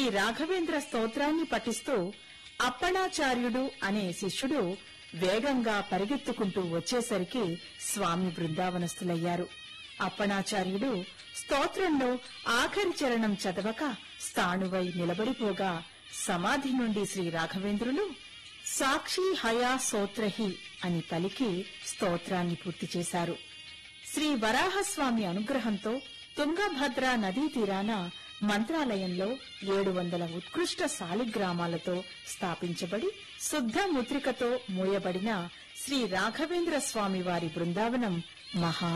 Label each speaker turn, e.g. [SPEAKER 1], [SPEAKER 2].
[SPEAKER 1] రాఘవేంద్ర స్తోత్రాన్ని పఠిస్తూ అప్పణాచార్యుడు అనే శిష్యుడు వేగంగా పరిగెత్తుకుంటూ వచ్చేసరికి స్వామి బృందావనస్థులయ్యారు అప్పణాచార్యుడు స్తోత్రంలో ఆఖరి చరణం చదవక స్థాణువై నిలబడిపోగా సమాధి నుండి శ్రీ రాఘవేంద్రులు సాక్షి హయా సోత్రహి అని పలికి స్తోత్రాన్ని పూర్తి చేశారు శ్రీ వరాహస్వామి అనుగ్రహంతో తుంగభద్ర నదీ తీరాన మంత్రాలయంలో ఏడు వందల ఉత్కృష్ట సాలిగ్రామాలతో స్థాపించబడి శుద్ధ ముద్రికతో మూయబడిన శ్రీ రాఘవేంద్ర స్వామి వారి బృందావనం మహా